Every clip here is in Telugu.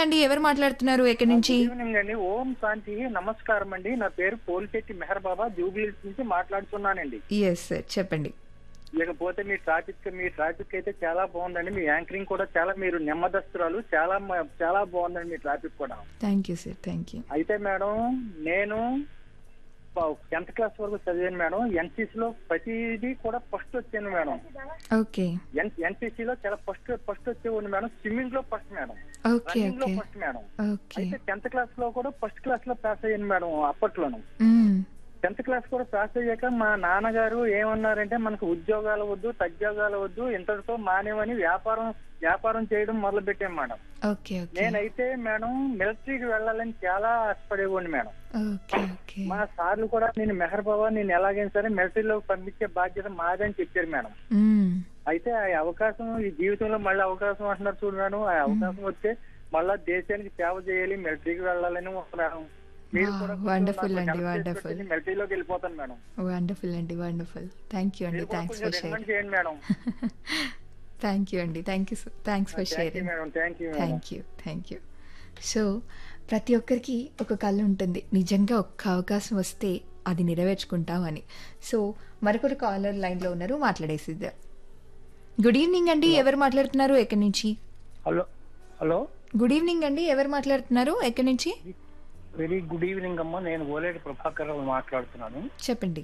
ఈవినింగ్ అండి ఎవరు మాట్లాడుతున్నారు ఎక్కడి నుంచి గుడ్ ఈవినింగ్ అండి ఓం శాంతి నమస్కారం అండి నా పేరు పోలిశెట్టి మెహర్ బాబా జూబ్లీస్ నుంచి మాట్లాడుతున్నానండి ఎస్ సార్ చెప్పండి ఇకపోతే మీ ట్రాఫిక్ మీ ట్రాఫిక్ అయితే చాలా బాగుందండి మీ యాంకరింగ్ కూడా చాలా మీరు నెమ్మదస్తురాలు చాలా మ- చాలా బాగుందండి మీ ట్రాఫిక్ కూడా thank you sir thank you అయితే మేడం నేను టెన్త్ క్లాస్ వరకు చదివాను మేడం ఎన్సీసీ లో ప్రతిదీ కూడా ఫస్ట్ వచ్చాను మేడం ఓకే ఎన్సీసీ లో చాలా ఫస్ట్ ఫస్ట్ వచ్చేవాడిని మేడం స్విమ్మింగ్ లో ఫస్ట్ మేడం ఓకే రన్నింగ్ లో ఓకే ఫస్ట్ మేడం ఓకే అయితే టెన్త్ క్లాస్ లో కూడా ఫస్ట్ క్లాస్ లో పాస్ అయ్యాను మేడం అప్పట్లోను టెన్త్ క్లాస్ కూడా పాస్ అయ్యాక మా నాన్నగారు ఏమన్నారంటే మనకు ఉద్యోగాలు వద్దు తద్యోగాలు వద్దు ఇంతటితో మానేమని వ్యాపారం వ్యాపారం చేయడం మొదలు పెట్టాం మేడం ఓకే ఓకే నేనైతే మేడం మిలిటరీకి వెళ్ళాలని చాలా ఆశపడేవాడిని మేడం ఓకే ఓకే మా సార్లు కూడా నేను మెహర్ బాబా నేను ఎలాగైనా సరే మిలిటరీలో పంపించే బాధ్యత మాదని చెప్పారు మేడం అయితే ఆ అవకాశం ఈ జీవితంలో మళ్ళీ అవకాశం అంటున్నారు చూడు మేడం ఆ అవకాశం వస్తే మళ్ళా దేశానికి సేవ చేయాలి మిలిటరీకి వెళ్ళాలని ఉంది మేడం మీరు Wow, కూడా wonderful నాకు అండి, help చేసి wonderful. పెట్టండి, మిలిటరీలోకి వెళ్ళిపోతాను మేడం వండర్ఫుల్ అండి వండర్ఫుల్ థ్యాంక్ యూ అండి మీరు కూడా థ్యాంక్స్ కొంచెం ఫర్ రికమెండ్ షేరింగ్ చేయండి మేడం థ్యాంక్ యూ అండి thank you thanks for thank you sharing madam thank you madam thank you thank you so ప్రతి ఒక్కరికి ఒక కళ ఉంటుంది నిజంగా ఒక్క అవకాశం వస్తే అది నెరవేర్చుకుంటామని సో మరొకరు కాలర్ లైన్లో ఉన్నారు మాట్లాడేసిద్దాం గుడ్ ఈవినింగ్ అండి ఎవరు మాట్లాడుతున్నారు ఎక్కడి నుంచి హలో హలో గుడ్ ఈవినింగ్ అండి ఎవరు మాట్లాడుతున్నారు ఎక్కడి నుంచి వెరీ గుడ్ ఈవినింగ్ అమ్మా నేను ఓలేటి ప్రభాకర్ రావు మాట్లాడుతున్నాను చెప్పండి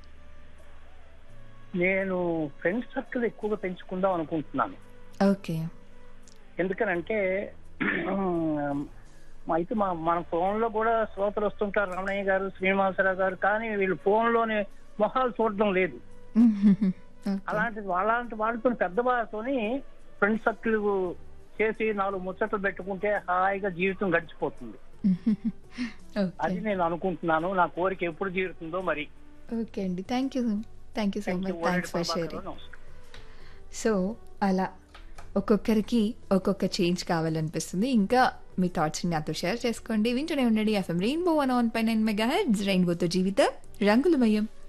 నేను ఫ్రెండ్స్ సర్కిల్ ఎక్కువగా పెంచుకుందాం అనుకుంటున్నాను ఓకే ఎందుకనంటే అయితే మా మన ఫోన్ లో కూడా శ్రోతలు వస్తుంటారు రమణయ్య గారు శ్రీనివాసరావు గారు కానీ వీళ్ళు ఫోన్ లోనే మొహాలు చూడడం లేదు అలాంటి అలాంటి వాళ్ళతో పెద్ద వాళ్ళతోని ఫ్రెండ్ సర్కిల్ చేసి నాలుగు ముచ్చట్లు పెట్టుకుంటే హాయిగా జీవితం గడిచిపోతుంది అది ఓకే నేను అనుకుంటున్నాను నా కోరిక ఎప్పుడు తీరుతుందో మరి ఓకే అండి thank you thank you so Thank you, much Oleti thanks for Prabhakar sharing Rao. నమస్కారం. సో అలా ఒక్కొక్కరికి ఒక్కొక్క చేంజ్ కావాలనిపిస్తుంది ఇంకా మీ థాట్స్ని నాతో షేర్ చేసుకోండి వింటూనే ఉండండి ఎఫ్ఎం రెయిన్బో వన్ ఆన్ పై నైన్ మెగా హెడ్స్ రెయిన్బోతో జీవితం రంగులమయం